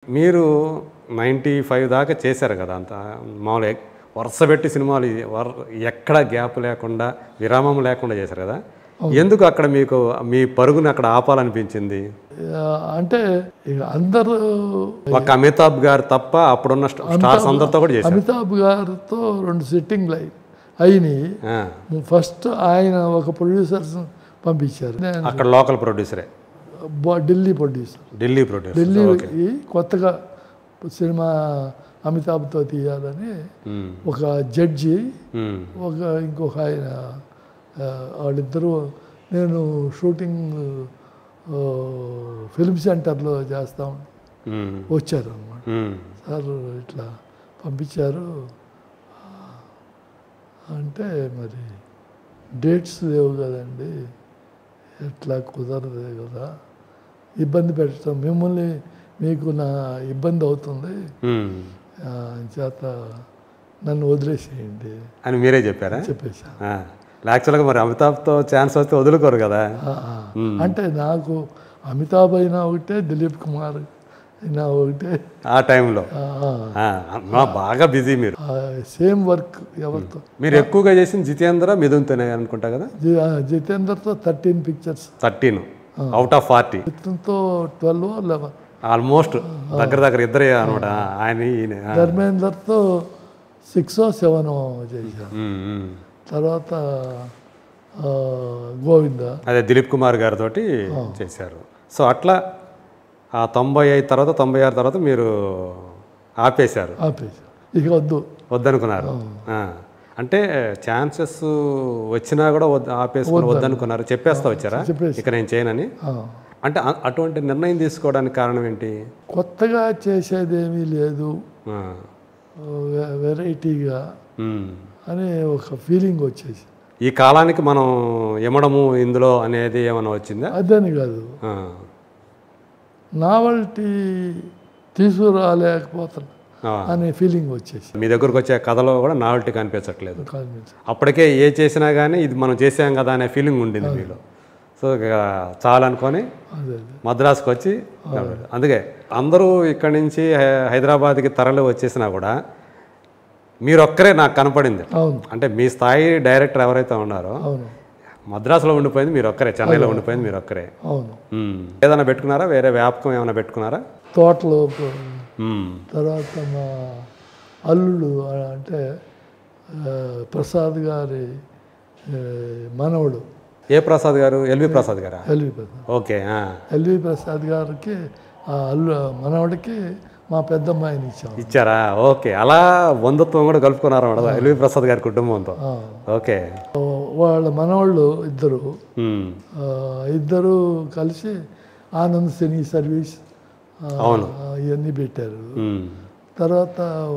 మీరు ninety five దాకా చేశారు కదా అంత మామూలుగా వరుస పెట్టి సినిమాలు వర్ ఎక్కడ గ్యాప్ లేకుండా విరామం లేకుండా చేశారు కదా ఎందుకు అక్కడ మీకు మీ పరుగుని అక్కడ ఆపాలనిపించింది ఆ, అంటే ఇక అందరూ ఒక అమితాబ్ గారు తప్ప అప్పుడున్న స్ట- స్టార్స్ అందరితో కూడా చేశారు అమితాబ్ గారితో రెండు సిట్టింగ్లు అయి అయినాయి ఆ, ఫస్ట్ ఆయన ఒక ప్రొడ్యూసర్స్ పంపించారు నేను అక్కడ లోకల్ ప్రొడ్యూసరే బా- ఢిల్లీ ప్రొడ్యూసర్ ఢిల్లీ ప్రొడ్యూసర్ ఢిల్లీ కొత్తగా సినిమా అమితాబ్తో తీయాలని ఉమ్, ఒక జడ్జి ఉమ్, ఒక ఇంకొక ఆయన ఆ, వాళ్ళిద్దరూ నేను షూటింగ్ ఆ, ఫిల్మ్ సెంటర్లో చేస్తా ఉం- ఉమ్, వచ్చారు అనమాట ఉమ్, సార్ ఇట్లా పంపించారు ఆ, అంటే మరి డేట్స్ లేవు కదండి ఎట్లా కుదరదు కదా ఇబ్బంది పెట్టడం మిమ్మల్ని మీకు నా ఇబ్బంది అవుతుంది ఉమ్. ఆ, చేత నన్ను వదిలేసేయండి అని మీరే చెప్పారా చెప్పేశాను ఆ, యాక్చువల్గా మరి అమితాబ్తో ఛాన్స్ వస్తే వదులుకోరు కదా ఆ, ఆ. అంటే నాకు అమితాబ్ అయినా ఒకటే దిలీప్ కుమార్ అయినా ఒకటే ఆ టైంలో ఆ, ఆ. ఆ, అమ్మా, బాగా బిజీ మీరు ఆ, సేమ్ వర్క్ ఎవరితో మీరు ఎక్కువగా చేసిన జితేంద్ర మిథున్తోనే అనుకుంటా కదా జి- ఆ, జితేందర్తో thirteen pictures thirteen out of forty మిథున్తో ట్వెల్వ్ లెవెన్ ఆల్మోస్ట్ దగ్గర దగ్గర ఇద్దరే అనమాట ఆయన ఈయన ఆ. ధర్మేందర్తో సిక్స్ సెవెన్ చేశాను ఉమ్, ఉమ్. తర్వాత ఆ, గోవింద అదే దిలీప్ కుమార్ గారితో చేశారు సో అట్లా ఆ తొంభై ఐదు తర్వాత తొంభై ఆరు తర్వాత మీరు ఆపేశారు ఆపేశాను ఇక వద్దు వద్దనుకున్నారు ఆ. అంటే ఛాన్సెస్ వచ్చినా కూడా వద్ద ఆపేసుకుని వద్దనుకున్నారు చెప్పేస్తా వచ్చారా చెప్పేసి. ఇక నేను చేయనని ఆ. అంటే అ- అటువంటి నిర్ణయం తీసుకోవడానికి కారణం ఏంటి కొత్తగా చేసేదేమీ లేదు ఆ. వె- వెరైటీగా ఉమ్. అనే ఒక ఫీలింగ్ వచ్చేసి ఈ కాలానికి మనం ఇమ్మడము ఇందులో అనేది ఏమైనా వచ్చిందా అదని కాదు ఆ. నావల్టీ తీసుకురాలేకపోతున్నా ఆ. అనే ఫీలింగ్ వచ్చేసి మీ దగ్గరకు వచ్చే కథలో కూడా నావల్టీ కనిపించట్లేదు కాన్ఫిడెన్స్ అప్పటికే ఏ చేసినా కానీ ఇది మనం చేసాం కదా అనే ఫీలింగ్ ఉండింది మీలో సో ఇక చాలనుకొని అదే అదే మద్రాసుకు వచ్చి అందుకే అందరూ ఇక్కడి నుంచి హై- హైదరాబాద్కి తరలి వచ్చేసినా కూడా మీరొక్కరే నాకు కనపడింది అవును అంటే మీ స్థాయి డైరెక్టర్ ఎవరైతే ఉన్నారో అవును మద్రాసులో ఉండిపోయింది మీరు ఒక్కరే చెన్నైలో ఉండిపోయింది మీరు ఒక్కరే అవును మ్మ్. ఏదైనా పెట్టుకున్నారా వేరే వ్యాపకం ఏమైనా పెట్టుకున్నారా తోటలో మ్మ్. తర్వాత మా అల్లుడు అంటే ఆ, ప్రసాద్ గారి ఆ, మనవడు ఏ ప్రసాద్ గారు ఎల్వి ప్రసాద్ గారా ఎల్వి ప్రసాద్ ఓకే ఆ. ఎల్వి ప్రసాద్ గారికి ఆ అల్లు మనవడికి మా పెద్దమ్మాయిని ఇచ్చాం ఇచ్చారా ఓకే అలా బంధుత్వం కూడా కలుపుకున్నారు అన్నమాట ఎల్వి ప్రసాద్ గారి కుటుంబంతో ఆ, ఓకే వాళ్ళ మనవాళ్ళు ఇద్దరు మ్మ్. ఆ, ఇద్దరు కలిసి ఆనంద్ సినీ సర్వీస్ ఆ, అవును. ఇవన్నీ పెట్టారు మ్మ్. తర్వాత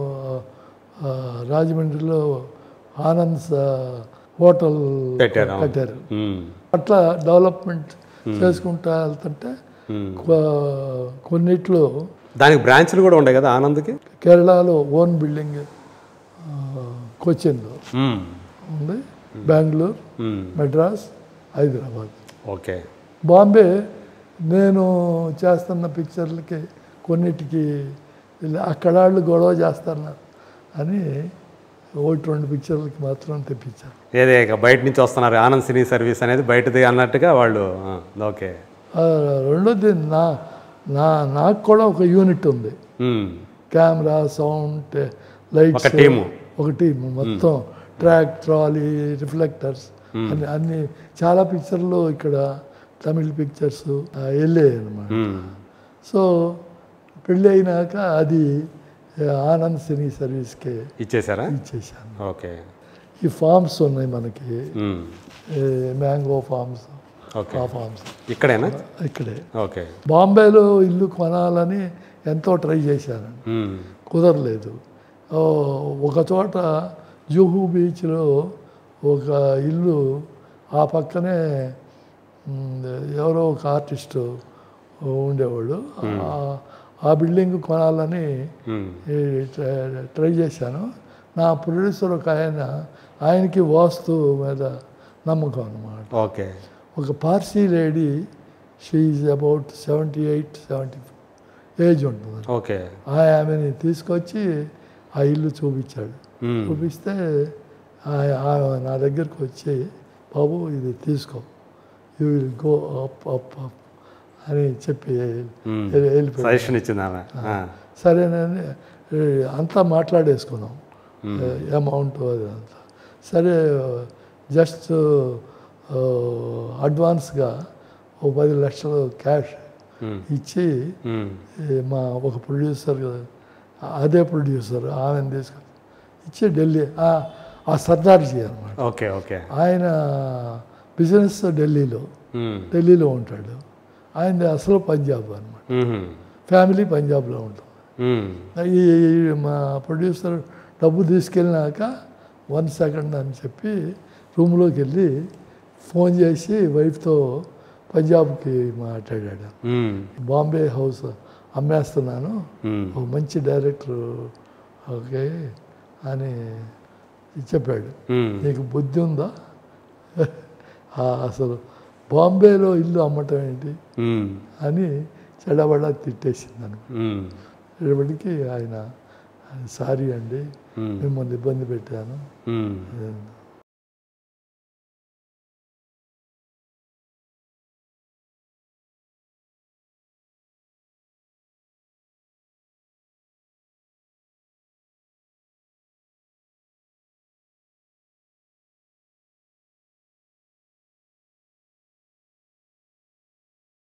ఆ, రాజమండ్రిలో ఆనంద్ స- హోటల్ పెట్టారు అవును. కట్టారు మ్మ్. అట్లా డెవలప్మెంట్ చేసుకుంటా వెళ్తుంటే మ్మ్. కొ- కొన్నిట్లో దానికి బ్రాంచ్లు కూడా ఉండే కదా ఆనంద్కి కేరళలో ఓన్ బిల్డింగ్ ఆ, కొచ్చిన్లో మ్మ్. ఉంది బెంగళూరు మ్మ్. మెడ్రాస్ హైదరాబాద్ ఓకే బాంబే నేను చేస్తున్న పిక్చర్లకి కొన్నిటికి ఇలా అక్కడ వాళ్ళు గొడవ చేస్తున్నారు అని ఒకటి రెండు పిక్చర్లకి మాత్రం తెప్పించారు ఏదే ఇక బయట నుంచి వస్తున్నారు ఆనంద్ సినీ సర్వీస్ అనేది బయటది అన్నట్టుగా వాళ్ళు ఆ, ఓకే ఆ, రెండోది నా నా నాకు కూడా ఒక యూనిట్ ఉంది మ్మ్. కెమెరా సౌండ్ లైట్స్ ఒక టీము. ఒక టీము మొత్తం ట్రాక్ ట్రాలీ రిఫ్లెక్టర్స్ అన్ని అన్ని చాలా పిక్చర్లు ఇక్కడ తమిళ్ పిక్చర్స్ వెళ్ళాయి అనమాట మ్మ్. సో పెళ్ళి అయినాక అది ఆనంద్ సినీ సర్వీస్కి ఇచ్చేసారా ఇచ్చేసాను ఓకే ఈ ఫామ్స్ ఉన్నాయి మనకి మ్మ్. మ్యాంగో ఫామ్స్ ఓకే ఆ ఫామ్స్ ఇక్కడేనా ఇక్కడే ఓకే బాంబేలో ఇల్లు కొనాలని ఎంతో ట్రై చేశాను మ్మ్. కుదరలేదు ఓ, ఒక చోట జూహు బీచ్లో ఒక ఇల్లు ఆ పక్కనే మ్, ఎవరో ఒక ఆర్టిస్టు ఉండేవాడు ఆ- ఆ బిల్డింగ్ కొనాలని మ్మ్. ఈ ట్రై- ట్రై చేశాను నా ప్రొడ్యూసర్ ఒక ఆయన ఆయనకి వాస్తు మీద నమ్మకం అన్నమాట ఓకే ఒక Parsi lady she is about seventy eight seventy age ఉంటుంది ఓకే ఆ ఆమెని తీసుకొచ్చి ఆ ఇల్లు చూపించాడు మ్మ్. చూపిస్తే ఆ- ఆమె నా దగ్గరికి వచ్చి బాబు ఇది తీసుకో you will go up up up అని చెప్పి మ్మ్. వెళ్ళి- వెళ్ళిపోయాడు సజెషన్ ఇచ్చింది ఆమె ఆ. సరేనని ఏ, అంతా మాట్లాడేసుకున్నాం అమౌంట్ అది అంతా సరే జస్ట్ అడ్వాన్స్గా ఓ పది లక్షలు క్యాష్ మ్మ్. ఇచ్చి మ్మ్. ఈ మా ఒక ప్రొడ్యూసర్ అదే ప్రొడ్యూసర్ ఆమెను తీసుకొని ఇచ్చి ఢిల్లీ ఆ- ఆ సర్దార్జీ అనమాట ఓకే ఓకే ఆయన బిజినెస్ ఢిల్లీలో మ్మ్. ఢిల్లీలో ఉంటాడు ఆయన అసలు పంజాబ్ అనమాట మ్మ్. ఫ్యామిలీ పంజాబ్లో ఉంటుంది మ్మ్. ఈ ఈ మా ప్రొడ్యూసర్ డబ్బు తీసుకెళ్ళినాక వన్ సెకండ్ అని చెప్పి రూమ్లోకి వెళ్ళి ఫోన్ చేసి వైఫ్తో పంజాబ్కి మాట్లాడాడు మ్మ్. బాంబే హౌస్ అమ్మేస్తున్నాను మ్మ్. ఒక మంచి డైరెక్టర్ ఓకే అని చెప్పాడు మ్మ్. నీకు బుద్ధి ఉందా ఆ అసలు బాంబేలో ఇల్లు అమ్మటం ఏంటి మ్మ్. అని చెడబడ తిట్టేసింది అనమాట మ్మ్. రేపటికి ఆయన సారీ అండి మ్మ్. మిమ్మల్ని ఇబ్బంది పెట్టాను మ్మ్.